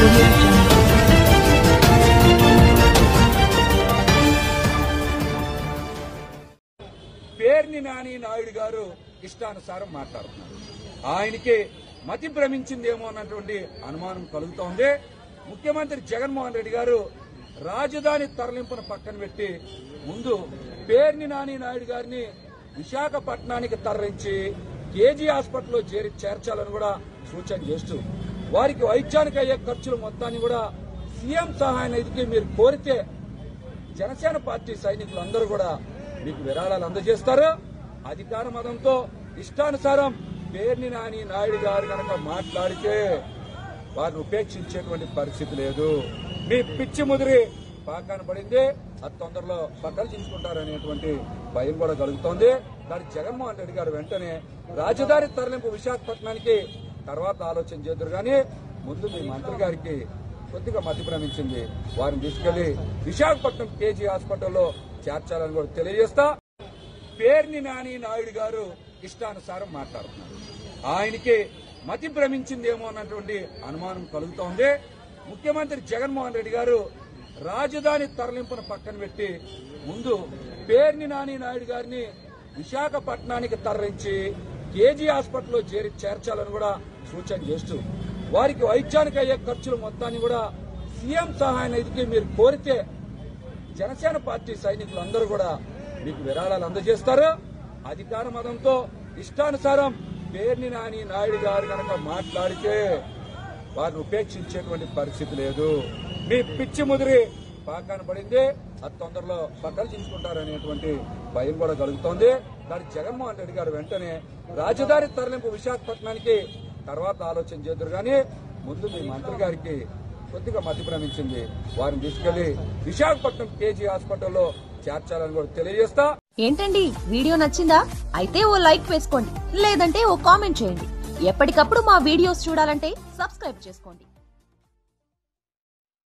audio jungle. Perni Nani Naidu గారు ఇష్టానుసారం మాట్లాడుతున్నారు ఆయనకి మతి భ్రమించిందేమో అన్నటువంటి అనుమానం కలుగుతోంది ముఖ్యమంత్రి జగన్మోహన్ రెడ్డి గారు రాజధాని తరలింపును పక్కన పెట్టి ముందు పేర్ని నాని నాయుడు గారిని విశాఖపట్నానికి తరలించి కేజీ హాస్పిటల్లో చేరి చేర్చాలని కూడా సూచన చేస్తూ వారికి వైద్యానికి అయ్యే ఖర్చులు మొత్తాన్ని కూడా సీఎం సహాయ నిధికి మీరు కోరితే జనసేన పార్టీ సైనికులు అందరూ కూడా మీకు విరాళాలు అందజేస్తారు అధికార మతంతో ఇష్టానుసారం పేర్ని నాని నాయుడు గారు కనుక మాట్లాడితే వారిని ఉపేక్షించేటువంటి పరిస్థితి లేదు మీ పిచ్చి ముదిరి పాకాన పడింది అది తొందరలో పక్కన తీసుకుంటారనేటువంటి భయం కూడా కలుగుతోంది దాని జగన్మోహన్ రెడ్డి గారు వెంటనే రాజధాని తరలింపు విశాఖపట్నానికి తర్వాత ఆలోచన చేద్దరు కానీ ముందు మీ మంత్రి గారికి కొద్దిగా మతి భ్రమించింది వారిని తీసుకెళ్లి విశాఖపట్నం కేజీ హాస్పిటల్లో చేర్చాలని కూడా తెలియజేస్తా పేర్ని నాని నాయుడు గారు ఇష్టానుసారం మాట్లాడుతున్నారు ఆయనకి మతి భ్రమించిందేమో అన్నటువంటి అనుమానం కలుగుతోంది ముఖ్యమంత్రి జగన్మోహన్ రెడ్డి గారు రాజధాని తరలింపును పక్కన పెట్టి ముందు పేర్ని నాని నాయుడు గారిని విశాఖపట్నానికి తరలించి కేజీ హాస్పిటల్లో చేరి చేర్చాలని కూడా సూచన చేస్తూ వారికి వైద్యానికి అయ్యే ఖర్చులు మొత్తాన్ని కూడా సీఎం సహాయ నిధికి మీరు కోరితే జనసేన పార్టీ సైనికులు అందరూ కూడా మీకు విరాళాలు అందజేస్తారు అధికార మతంతో ఇష్టానుసారం పేర్ని నాని నాయుడు గారు కనుక మాట్లాడితే వారిని ఉపేక్షించేటువంటి పరిస్థితి లేదు మీ పిచ్చి ముదిరి పాకాన పడింది అది తొందరలో పక్కన తీసుకుంటారనేటువంటి భయం కూడా కలుగుతోంది దాని జగన్మోహన్ రెడ్డి గారు వెంటనే రాజధాని తరలింపు విశాఖపట్నానికి తర్వాత ఆలోచన చేద్దరు కానీ ముందు మీ మంత్రి గారికి కొద్దిగా మతి భ్రమించింది వారిని తీసుకెళ్లి విశాఖపట్నం కేజీ హాస్పిటల్లో చేర్చాలని కూడా తెలియజేస్తా ఏంటండి వీడియో నచ్చిందా అయితే ఓ లైక్ వేసుకోండి లేదంటే ఓ కామెంట్ చేయండి ఎప్పటికప్పుడు మా వీడియోస్ చూడాలంటే సబ్స్క్రైబ్ చేసుకోండి